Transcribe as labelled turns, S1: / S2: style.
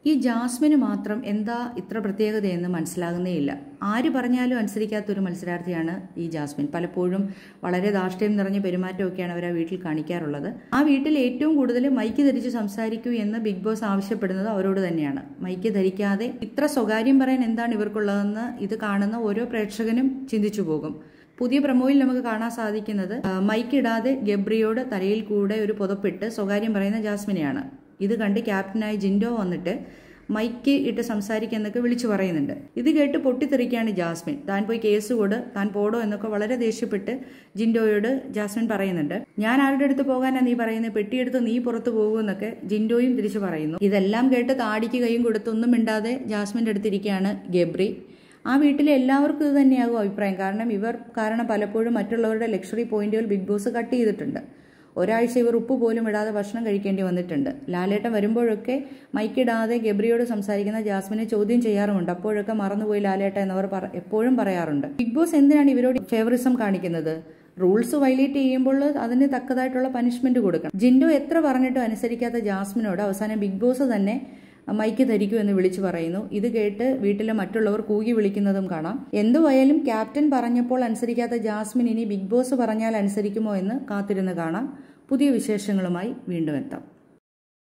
S1: ഈ ജാസ്മിന് മാത്രം എന്താ ഇത്ര പ്രത്യേകതയെന്ന് മനസ്സിലാകുന്നേയില്ല ആര് പറഞ്ഞാലും അനുസരിക്കാത്തൊരു മത്സരാർത്ഥിയാണ് ഈ ജാസ്മിൻ പലപ്പോഴും വളരെ ധാർഷ്ട്യം നിറഞ്ഞ പെരുമാറ്റമൊക്കെയാണ് അവർ ആ വീട്ടിൽ കാണിക്കാറുള്ളത് ആ വീട്ടിൽ ഏറ്റവും കൂടുതൽ മൈക്ക് ധരിച്ച് സംസാരിക്കൂ എന്ന് ബിഗ് ബോസ് ആവശ്യപ്പെടുന്നത് അവരോട് തന്നെയാണ് മൈക്ക് ധരിക്കാതെ ഇത്ര സ്വകാര്യം പറയാൻ എന്താണ് ഇവർക്കുള്ളതെന്ന് ഇത് കാണുന്ന ഓരോ പ്രേക്ഷകനും ചിന്തിച്ചു പോകും പുതിയ പ്രമോയിൽ നമുക്ക് കാണാൻ സാധിക്കുന്നത് ആ, മൈക്ക് ഇടാതെ ഗബ്രിയോട് തലയിൽ കൂടെ ഒരു പുതപ്പിട്ട് സ്വകാര്യം പറയുന്ന ജാസ്മിനെയാണ് ഇത് കണ്ട് ക്യാപ്റ്റനായ ജിൻഡോ വന്നിട്ട് മൈക്ക് ഇട്ട് സംസാരിക്കുന്നൊക്കെ വിളിച്ചു പറയുന്നുണ്ട് ഇത് കേട്ട് പൊട്ടിത്തെറിക്കുകയാണ് ജാസ്മിൻ താൻ പോയി കേസ് കൊട് താൻ പോടോ എന്നൊക്കെ വളരെ ദേഷ്യപ്പെട്ട് ജിൻഡോയോട് ജാസ്മിൻ പറയുന്നുണ്ട് ഞാൻ ആരുടെ അടുത്ത് പോകാനാ നീ പറയുന്നത് പെട്ടിയെടുത്ത് നീ പുറത്തു പോകുമെന്നൊക്കെ ജിൻഡോയും തിരിച്ചു പറയുന്നു ഇതെല്ലാം കേട്ട് താടിക്ക് കൈയും കൊടുത്തൊന്നും മിണ്ടാതെ ജാസ്മിൻ്റെ അടുത്തിരിക്കുകയാണ് ഗബ്രി ആ വീട്ടിലെ എല്ലാവർക്കും ഇത് തന്നെയാകും അഭിപ്രായം കാരണം ഇവർ കാരണം പലപ്പോഴും മറ്റുള്ളവരുടെ ലക്ഷറി പോയിന്റുകൾ ബിഗ് ബോസ് കട്ട് ചെയ്തിട്ടുണ്ട് ഒരാഴ്ച ഇവർ ഉപ്പ് പോലും ഇടാതെ ഭക്ഷണം കഴിക്കേണ്ടി വന്നിട്ടുണ്ട് ലാലേട്ടൻ വരുമ്പോഴൊക്കെ മൈക്കിടാതെ ഗബ്രിയോട് സംസാരിക്കുന്ന ജാസ്മിനെ ചോദ്യം ചെയ്യാറുമുണ്ട് അപ്പോഴൊക്കെ മറന്നുപോയി ലാലേട്ട എന്നവർ പറ- എപ്പോഴും പറയാറുണ്ട് ബിഗ് ബോസ് എന്തിനാണ് ഇവരോട് ഫേവറിസം കാണിക്കുന്നത് റൂൾസ് വയലേറ്റ് ചെയ്യുമ്പോൾ അതിന് തക്കതായിട്ടുള്ള പനിഷ്മെന്റ് കൊടുക്കണം ജിൻഡോ എത്ര പറഞ്ഞിട്ടും അനുസരിക്കാത്ത ജാസ്മിനോട് അവസാനം ബിഗ് ബോസ് തന്നെ മൈക്ക് ധരിക്കൂ എന്ന് വിളിച്ചു പറയുന്നു ഇത് കേട്ട് വീട്ടിലെ മറ്റുള്ളവർ കൂകി വിളിക്കുന്നതും കാണാം എന്തുവായാലും ക്യാപ്റ്റൻ പറഞ്ഞപ്പോൾ അനുസരിക്കാത്ത ജാസ്മിൻ ഇനി ബിഗ് ബോസ് പറഞ്ഞാൽ അനുസരിക്കുമോ എന്ന് കാത്തിരുന്ന് കാണാം പുതിയ വിശേഷങ്ങളുമായി വീണ്ടും എത്താം